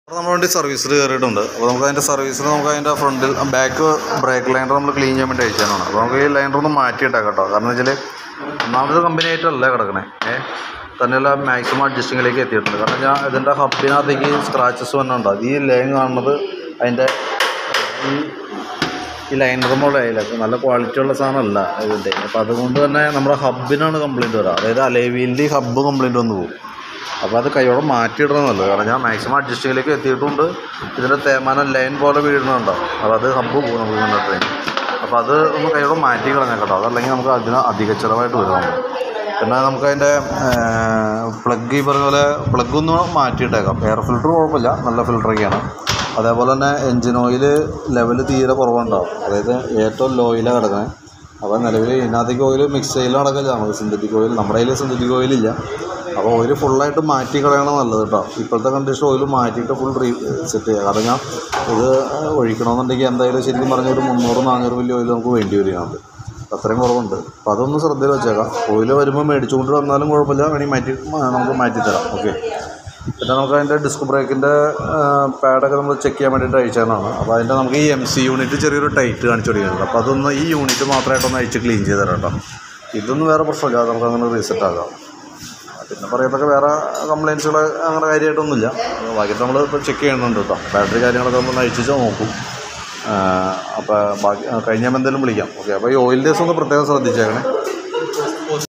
അപ്പോൾ നമ്മൾ വണ്ടി സർവീസിൽ കയറിയിട്ടുണ്ട് അപ്പോൾ നമുക്ക് അതിൻ്റെ സർവീസിൽ നമുക്ക് അതിൻ്റെ ഫ്രണ്ടിൽ ബാക്ക് ബ്രേക്ക് ലൈനർ നമ്മൾ ക്ലീൻ ചെയ്യാൻ വേണ്ടി അയച്ചാണ് അപ്പോൾ നമുക്ക് ഈ ലൈനർ ഒന്ന് മാറ്റിയിട്ടേക്കാം കേട്ടോ കാരണം എന്ന് വെച്ചാൽ ഒന്നാമത് കമ്പനി ആയിട്ടല്ല കിടക്കണേ ഏ തന്നെയല്ല മാക്സിമം അഡ്ജസ്റ്റിങ്ങിലേക്ക് എത്തിയിട്ടുണ്ട് കാരണം ഞാൻ ഇതിൻ്റെ ഹബിനകത്തേക്ക് സ്ക്രാച്ചസ് വന്നുണ്ട് അത് ഈ ലൈൻ കാണുന്നത് അതിൻ്റെ ഈ ഈ ലൈനർ മോഡലായില്ല നല്ല ക്വാളിറ്റി ഉള്ള സാധനമല്ല ഇതിൻ്റെ അപ്പോൾ അതുകൊണ്ട് തന്നെ നമ്മുടെ ഹബിനാണ് കംപ്ലയിൻറ്റ് വരിക അതായത് അലൈവീലിൻ്റെ ഹബ്ബ് കംപ്ലയിൻറ്റ് വന്ന് പോകും അപ്പോൾ അത് കൈയോടെ മാറ്റിയിടണം നല്ലത് കാരണം ഞാൻ മാക്സിമം അഡ്ജസ്റ്റിങ്ങിലേക്ക് എത്തിയിട്ടുണ്ട് ഇതിൻ്റെ തേമാനം ലൈൻ പോലെ വീഴുന്നുണ്ടോ അപ്പോൾ അത് ഹബ്ബ് പോകും നമുക്ക് ഇങ്ങനെ ട്രെയിൻ അപ്പോൾ അത് ഒന്ന് കൈയോടെ മാറ്റി കളഞ്ഞാൽ കേട്ടോ അതല്ലെങ്കിൽ നമുക്ക് അതിന് അധിക ചിലവായിട്ട് വരും നമുക്ക് പിന്നെ നമുക്ക് അതിൻ്റെ പ്ലഗ് ഈ പറഞ്ഞ പോലെ പ്ലഗ് ഒന്ന് മാറ്റിയിട്ടേക്കാം എയർ ഫിൽറ്റർ കുഴപ്പമില്ല നല്ല ഫിൽറ്ററൊക്കെയാണ് അതേപോലെ തന്നെ എൻജിൻ ഓയിൽ ലെവൽ തീരെ കുറവുണ്ടാവും അതായത് ഏറ്റവും ലോയിലാണ് കിടക്കുന്നത് അപ്പോൾ നിലവിൽ ഇതിനകത്തേക്ക് ഓയിൽ മിക്സ് ചെയ്യൽ നടക്കില്ല നമുക്ക് സിന്തറ്റിക് ഓയിൽ നമ്മുടെ കയ്യിൽ സിന്തറ്റിക് ഓയിലില്ല അപ്പോൾ ഓയിൽ ഫുള്ളായിട്ട് മാറ്റി കളയണം നല്ലത് കേട്ടോ ഇപ്പോഴത്തെ കണ്ടീഷൻ ഓയിൽ മാറ്റിയിട്ട് ഫുൾ റീ സെറ്റ് ചെയ്യുക കാരണം ഞാൻ ഇത് ഒഴിക്കണമെന്നുണ്ടെങ്കിൽ എന്തായാലും ശരിക്കും പറഞ്ഞ ഒരു മുന്നൂറ് നാനൂറ് വലിയ ഓയിൽ നമുക്ക് വേണ്ടി വരികയാണ് അത്രയും കുറവുണ്ട് അപ്പോൾ അതൊന്ന് ശ്രദ്ധയിൽ വെച്ചേക്കാം ഓയിൽ വരുമ്പോൾ മേടിച്ചുകൊണ്ട് വന്നാലും കുഴപ്പമില്ല വേണമെങ്കിൽ മാറ്റി നമുക്ക് മാറ്റി തരാം ഓക്കെ പിന്നെ നമുക്ക് അതിൻ്റെ ഡിസ്ക് ബ്രേക്കിൻ്റെ പാഡൊക്കെ നമ്മൾ ചെക്ക് ചെയ്യാൻ വേണ്ടിയിട്ട് അയച്ചതാണ് അപ്പോൾ അതിൻ്റെ നമുക്ക് ഈ എം സി യൂണിറ്റ് ചെറിയൊരു ടൈറ്റ് കാണിച്ചു കൊടുക്കുന്നുണ്ട് അപ്പോൾ അതൊന്ന് ഈ യൂണിറ്റ് മാത്രമായിട്ടൊന്ന് അയച്ച് ക്ലീൻ ചെയ്ത് തരാം കേട്ടോ ഇതൊന്നും വേറെ പ്രശ്നമില്ല അത് നമുക്ക് അങ്ങനെ റീസെറ്റ് ആക്കാം പിന്നെ പറയത്തൊക്കെ വേറെ കംപ്ലയിൻസുകൾ അങ്ങനെ കാര്യമായിട്ടൊന്നുമില്ല ബാക്കി നമ്മൾ ഇപ്പോൾ ചെക്ക് ചെയ്യുന്നുണ്ട് കേട്ടോ ബാറ്ററി കാര്യങ്ങളൊക്കെ നമ്മൾ അയച്ചു നോക്കും അപ്പോൾ ബാക്കി കഴിഞ്ഞാൽ എന്തെങ്കിലും വിളിക്കാം ഓക്കെ അപ്പോൾ ഈ ഓയിൽ ഡേസ് ഒന്ന് പ്രത്യേകം ശ്രദ്ധിച്ചേക്കണേ